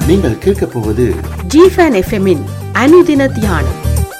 நீங்கள் கேட்கப் போவது ஜிஃபன் எஃப்எம்மின் அனுதின தியானம்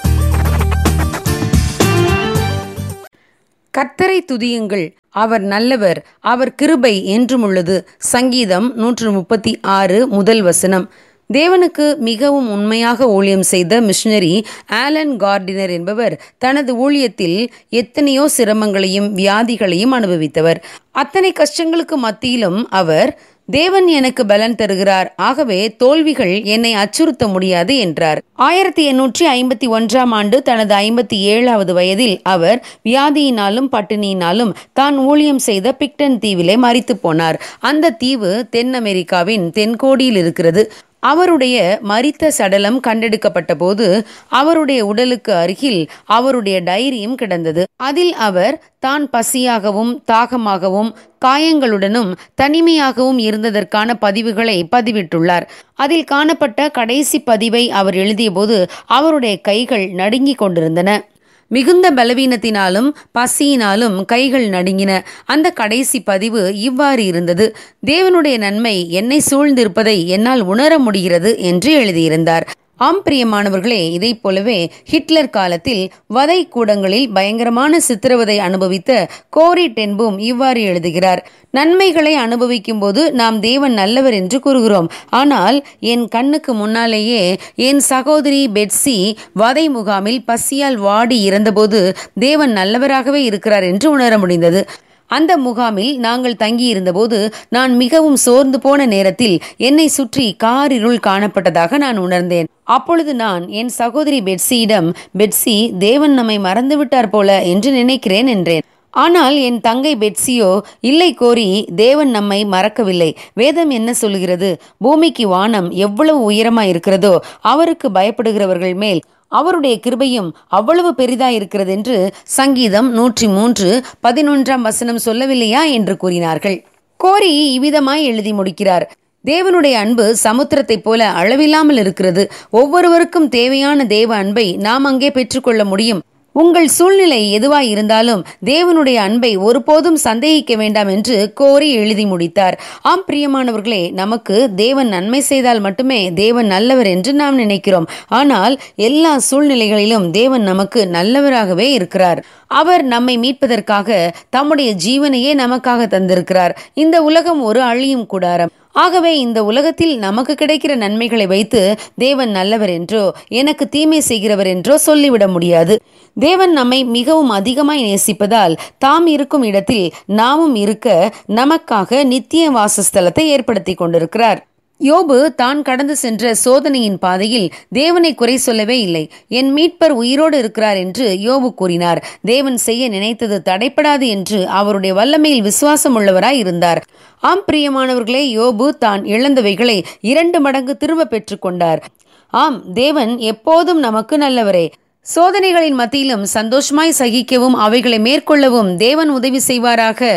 கர்த்தரை துதியுங்கள் அவர் நல்லவர் அவர் கிருபை என்றும் உள்ளது சங்கீதம் நூற்று முப்பத்தி ஆறு முதல் வசனம் தேவனுக்கு மிகவும் உண்மையாக ஊழியம் செய்த மிஷனரி ஆலன் கார்டினர் என்பவர் தனது ஊழியத்தில் எத்தனையோ சிரமங்களையும் வியாதிகளையும் அனுபவித்தவர் அத்தனை கஷ்டங்களுக்கு மத்தியிலும் அவர் தேவன் எனக்கு பலன் தருகிறார் ஆகவே தோல்விகள் என்னை அச்சுறுத்த முடியாது என்றார் ஆயிரத்தி எண்ணூற்றி ஐம்பத்தி ஒன்றாம் ஆண்டு தனது ஐம்பத்தி ஏழாவது வயதில் அவர் வியாதியினாலும் பட்டினியினாலும் தான் ஊழியம் செய்த பிக்டன் தீவிலே மறித்து போனார் அந்த தீவு தென் அமெரிக்காவின் தென்கோடியில் இருக்கிறது அவருடைய மரித்த சடலம் கண்டெடுக்கப்பட்ட போது அவருடைய உடலுக்கு அருகில் அவருடைய டைரியும் கிடந்தது அதில் அவர் தான் பசியாகவும் தாகமாகவும் காயங்களுடனும் தனிமையாகவும் இருந்ததற்கான பதிவுகளை பதிவிட்டுள்ளார் அதில் காணப்பட்ட கடைசி பதிவை அவர் எழுதியபோது அவருடைய கைகள் நடுங்கிக் கொண்டிருந்தன மிகுந்த பலவீனத்தினாலும் பசியினாலும் கைகள் நடுங்கின அந்த கடைசி பதிவு இவ்வாறு இருந்தது தேவனுடைய நன்மை என்னை சூழ்ந்திருப்பதை என்னால் உணர முடிகிறது என்று எழுதியிருந்தார் ஆம் பிரியமானவர்களே இதைப் போலவே ஹிட்லர் காலத்தில் வதை கூடங்களில் பயங்கரமான சித்திரவதை அனுபவித்த கோரி டென்பும் இவ்வாறு எழுதுகிறார் நன்மைகளை அனுபவிக்கும் போது நாம் தேவன் நல்லவர் என்று கூறுகிறோம் ஆனால் என் கண்ணுக்கு முன்னாலேயே என் சகோதரி பெட்சி வதை முகாமில் பசியால் வாடி இறந்தபோது தேவன் நல்லவராகவே இருக்கிறார் என்று உணர முடிந்தது அந்த முகாமில் நாங்கள் தங்கியிருந்தபோது நான் மிகவும் சோர்ந்து போன நேரத்தில் என்னை சுற்றி காரிருள் காணப்பட்டதாக நான் உணர்ந்தேன் அப்பொழுது நான் என் சகோதரி பெட்சியிடம் பெட்சி தேவன் நம்மை மறந்துவிட்டார் போல என்று நினைக்கிறேன் என்றேன் ஆனால் என் தங்கை பெட்சியோ இல்லை கோரி தேவன் நம்மை மறக்கவில்லை வேதம் என்ன சொல்கிறது பூமிக்கு வானம் எவ்வளவு உயரமாய் இருக்கிறதோ அவருக்கு பயப்படுகிறவர்கள் மேல் அவருடைய கிருபையும் அவ்வளவு பெரிதா இருக்கிறது என்று சங்கீதம் நூற்றி மூன்று பதினொன்றாம் வசனம் சொல்லவில்லையா என்று கூறினார்கள் கோரி இவ்விதமாய் எழுதி முடிக்கிறார் தேவனுடைய அன்பு சமுத்திரத்தைப் போல அளவில்லாமல் இருக்கிறது ஒவ்வொருவருக்கும் தேவையான தேவ அன்பை நாம் அங்கே பெற்றுக்கொள்ள முடியும் உங்கள் சூழ்நிலை எதுவாய் இருந்தாலும் தேவனுடைய அன்பை ஒருபோதும் சந்தேகிக்க வேண்டாம் என்று கோரி எழுதி முடித்தார் ஆம் பிரியமானவர்களே நமக்கு தேவன் நன்மை செய்தால் மட்டுமே தேவன் நல்லவர் என்று நாம் நினைக்கிறோம் ஆனால் எல்லா சூழ்நிலைகளிலும் தேவன் நமக்கு நல்லவராகவே இருக்கிறார் அவர் நம்மை மீட்பதற்காக தம்முடைய ஜீவனையே நமக்காக தந்திருக்கிறார் இந்த உலகம் ஒரு அழியும் கூடாரம் ஆகவே இந்த உலகத்தில் நமக்கு கிடைக்கிற நன்மைகளை வைத்து தேவன் நல்லவர் என்றோ எனக்கு தீமை செய்கிறவர் என்றோ சொல்லிவிட முடியாது தேவன் நம்மை மிகவும் அதிகமாய் நேசிப்பதால் தாம் இருக்கும் இடத்தில் நாமும் இருக்க நமக்காக நித்திய வாசஸ்தலத்தை ஏற்படுத்தி கொண்டிருக்கிறார் யோபு தான் கடந்து சென்ற சோதனையின் பாதையில் தேவனை குறை சொல்லவே இல்லை என் மீட்பர் உயிரோடு இருக்கிறார் என்று யோபு கூறினார் தேவன் செய்ய நினைத்தது தடைப்படாது என்று அவருடைய வல்லமையில் விசுவாசம் உள்ளவராய் இருந்தார் ஆம் பிரியமானவர்களே யோபு தான் இழந்தவைகளை இரண்டு மடங்கு திரும்ப பெற்றுக்கொண்டார் ஆம் தேவன் எப்போதும் நமக்கு நல்லவரே சோதனைகளின் மத்தியிலும் சந்தோஷமாய் சகிக்கவும் அவைகளை மேற்கொள்ளவும் தேவன் உதவி செய்வாராக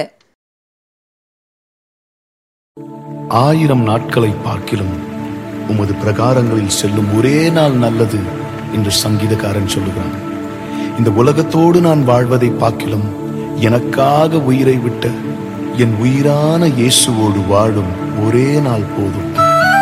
ஆயிரம் நாட்களை பார்க்கிலும் உமது பிரகாரங்களில் செல்லும் ஒரே நாள் நல்லது என்று சங்கீதக்காரன் சொல்லுகிறான் இந்த உலகத்தோடு நான் வாழ்வதை பார்க்கிலும் எனக்காக உயிரை விட்ட என் உயிரான இயேசுவோடு வாழும் ஒரே நாள் போதும்